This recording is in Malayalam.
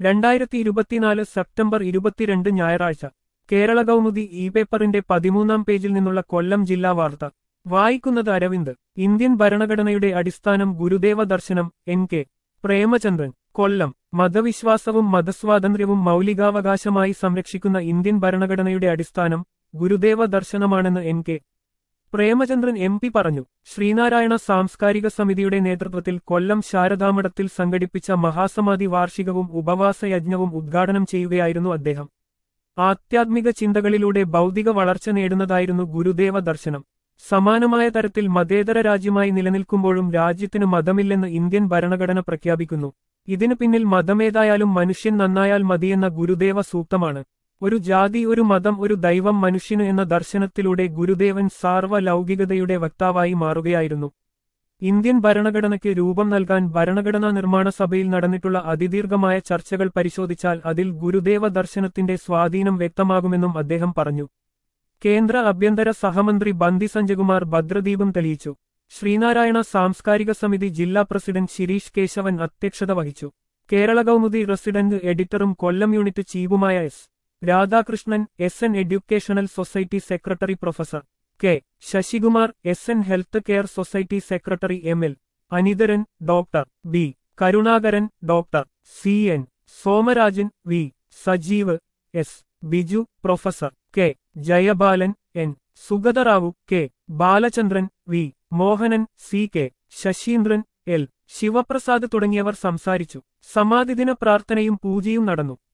രണ്ടായിരത്തി ഇരുപത്തിനാല് സെപ്റ്റംബർ ഇരുപത്തിരണ്ട് ഞായറാഴ്ച കേരള കൗമുദി ഇ പേപ്പറിന്റെ പതിമൂന്നാം പേജിൽ നിന്നുള്ള കൊല്ലം ജില്ലാ വാർത്ത വായിക്കുന്നത് അരവിന്ദ് ഇന്ത്യൻ ഭരണഘടനയുടെ അടിസ്ഥാനം ഗുരുദേവ ദർശനം എൻ കെ പ്രേമചന്ദ്രൻ കൊല്ലം മതവിശ്വാസവും മതസ്വാതന്ത്ര്യവും മൗലികാവകാശമായി സംരക്ഷിക്കുന്ന ഇന്ത്യൻ ഭരണഘടനയുടെ അടിസ്ഥാനം ഗുരുദേവ ദർശനമാണെന്ന് N K Premachandran M P പറഞ്ഞു ശ്രീനാരായണ സാംസ്കാരിക സമിതിയുടെ നേതൃത്വത്തിൽ കൊല്ലം ശാരദാമഠത്തിൽ സംഘടിപ്പിച്ച മഹാസമാധി വാർഷികവും ഉപവാസയജ്ഞവും ഉദ്ഘാടനം ചെയ്യുകയായിരുന്നു അദ്ദേഹം ആധ്യാത്മിക ചിന്തകളിലൂടെ ഭൗതിക വളർച്ച നേടുന്നതായിരുന്നു ഗുരുദേവ ദർശനം സമാനമായ തരത്തിൽ മതേതര രാജ്യമായി നിലനിൽക്കുമ്പോഴും രാജ്യത്തിന് മതമില്ലെന്ന് ഇന്ത്യൻ ഭരണഘടന പ്രഖ്യാപിക്കുന്നു ഇതിനു പിന്നിൽ മതമേതായാലും മനുഷ്യൻ നന്നായാൽ മതിയെന്ന ഗുരുദേവ സൂക്തമാണ് ഒരു ജാതി ഒരു മതം ഒരു ദൈവം മനുഷ്യന് എന്ന ദർശനത്തിലൂടെ ഗുരുദേവൻ സാർവലൗകികതയുടെ വക്താവായി മാറുകയായിരുന്നു ഇന്ത്യൻ ഭരണഘടനയ്ക്ക് രൂപം നൽകാൻ ഭരണഘടനാ നിർമ്മാണ സഭയിൽ നടന്നിട്ടുള്ള അതിദീർഘമായ ചർച്ചകൾ പരിശോധിച്ചാൽ അതിൽ ഗുരുദേവ ദർശനത്തിന്റെ സ്വാധീനം വ്യക്തമാകുമെന്നും അദ്ദേഹം പറഞ്ഞു കേന്ദ്ര ആഭ്യന്തര സഹമന്ത്രി ബന്ദി സഞ്ജകുമാർ ഭദ്രദീപം തെളിയിച്ചു ശ്രീനാരായണ സാംസ്കാരിക സമിതി ജില്ലാ പ്രസിഡന്റ് ശിരീഷ് കേശവൻ അധ്യക്ഷത വഹിച്ചു കേരള കൗമുദി റെസിഡന്റ് എഡിറ്ററും കൊല്ലം യൂണിറ്റ് ചീഫുമായ S Radhakrishnan S N educational society secretary professor K Sasikumar S N health care society secretary M L Anitharan doctor B Karunakaran doctor C N Somarajan V Sajeev S Biju professor K Jayabalan N Sugatharao K Balachandran V Mohanan C K Sasheendran L Sivaprasad തുടങ്ങിയവർ സംസാരിച്ചു സമാധിദിന പ്രാർത്ഥനയും പൂജയും നടന്നു